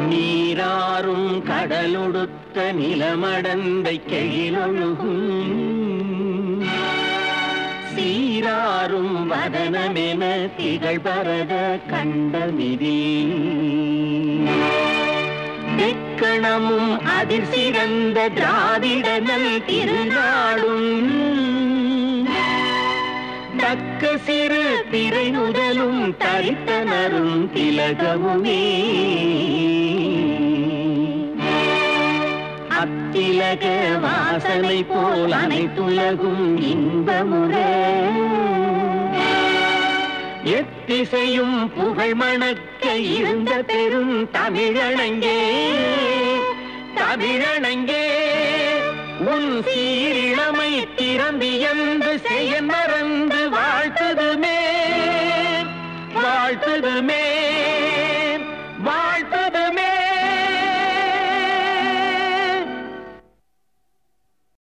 நீராறும் கடலொடுத்த நிலமடந்தை கெழிலொழுகும் சீராறும் வதனமென திகழ்பரத கண்டமிதி தெக்கணமும் அதில் சிறந்த திராவிடனல் திருநாடும் தக்க சிறு திரை முதலும் தரித்தனரும் திலகமுமே அத்திலக வாசனை போல் அனைத்துலகும் இன்பமுற எத்திசையும் புகழ் மணக்க இருந்த பெரும் தமிழனங்கே தமிழனங்கே உன் சீரிழமை திறந்து என்று செய்ய மறந்து வாழ்த்துதுமே வாழ்த்துதுமே